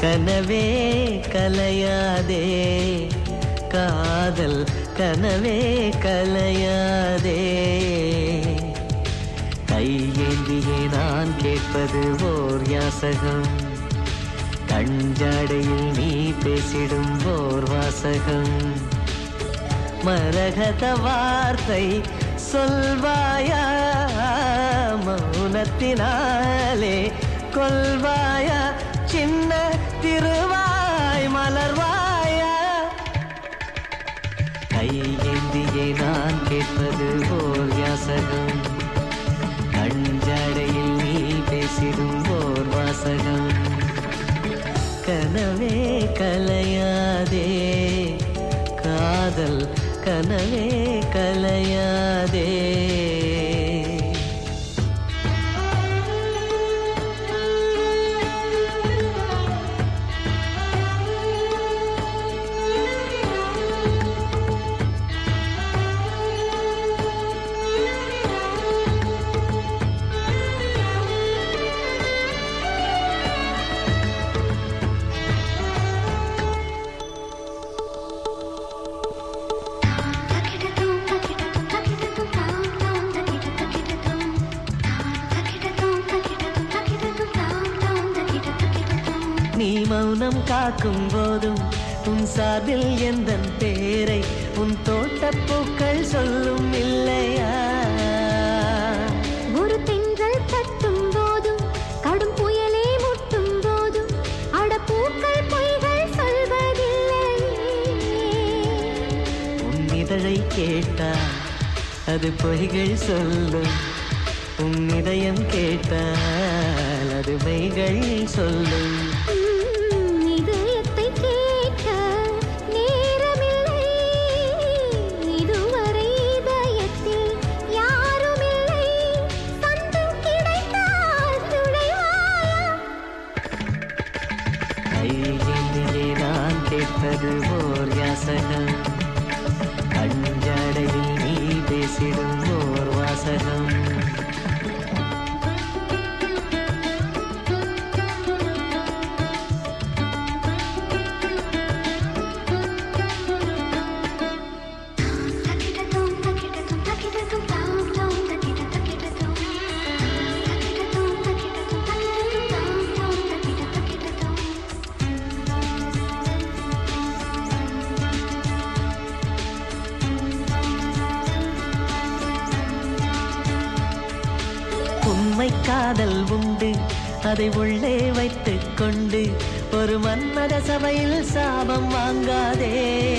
கனவே கலையாதே காதல் கனவே கலையாதே கையேந்தியே நான் கேட்பது ஓர் யாசகம் கஞ்சாடையில் நீ பேசிடும் ஓர் வாசகம் மரகத வார்த்தை சொல்வாயா மௌனத்தினாலே கொல்வாயா சின்ன திருவாய் மலர்வாயா கையேந்தியே நான் கேட்பது ஓர் யாசகம் கஞ்சாடையில் நீ பேசிடும் ஓர் வாசகம் கனவே கலையாதே காதல் கனவே கலையாதே நீ மௌனம் காக்கும் போதும் உன் சார்பில் எந்த பேரை உன் தோட்டப்பூக்கள் சொல்லும் இல்லையா ஒரு தென்றல் தட்டும் போதும் கடும் புயலே முட்டும் போதும் அடப்பூக்கள் பொய்கள் சொல்வதில்லை உன் இதழை கேட்டால் அது பொய்கள் சொல்லும் உன் இதயம் கேட்டால் அது மெய்கள் சொல்லும் உம், இதயத்தை கேட்க நேரமில்லை இதுவரை இதயத்தில் யாருமில்லை சந்தம் கிடைத்தால் நுழைவாயா கையிலே நான் கேட்பது ஓர் யாசகம் கஞ்சாடையில் நீ பேசிடும் ஓர் வாசகம் தக்கிடதும் தக்கிடதும் தக்கிடதும் தாம் தாம் தக்கிட தக்கிடதும் தக்கிடதும் தக்கிடதும் தக்கிடதும் தாம் தாம் தக்கிட தக்கிடதும் உண்மை காதல் உண்டு அதை உள்ளே வைத்துக் கொண்டு ஒரு மன்மத சபையில் சாபம் வாங்காதே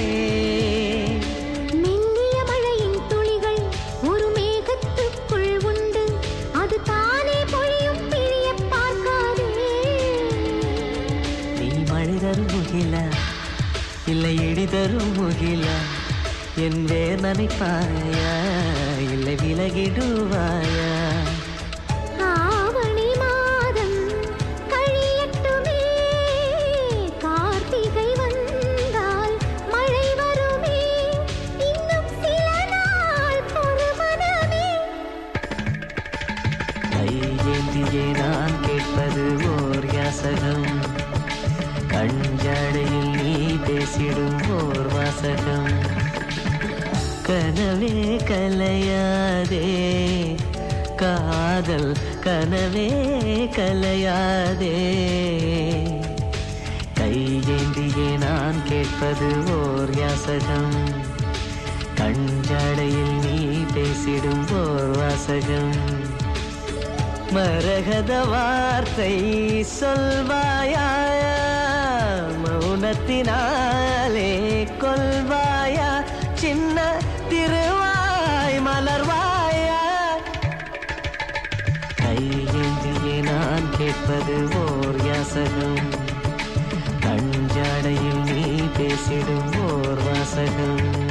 மெல்லிய மழையின் துளிகள் ஒரு மேகத்துக்குள் உண்டு அது தானே பொழியும் பிரிய பார்க்காதே நீ மழை தரும் முகிலா இல்லை இடி தரும் முகிலா என் வேர் நனைப்பாயா இல்லை விலகிடுவாயா ஆவணி மாதம் கழியட்டுமே கார்த்திகை வந்தால் மழை வருமே இன்னும் சில நாள் பொறுமனமே கையேந்தியே நான் கேட்பது ஓர் யாசகம் கஞ்சாடையில் நீ பேசிடும் ஓர் வாசகம் கனவே கலையாதே காதல் கனவே கலையாதே கையேந்தியே நான் கேட்பது ஓர் யாசகம் கஞ்சாடையில் நீ பேசிடும் ஓர் வாசகம் மரகத வார்த்தை சொல்வாயா மௌனத்தினாலே கொல்வாயா சின்ன திருவாய் மலர்வாயா கையேந்தியே நான் கேட்பது ஓர் யாசகம் கஞ்சாடையில் நீ பேசிடும் ஓர் வாசகம்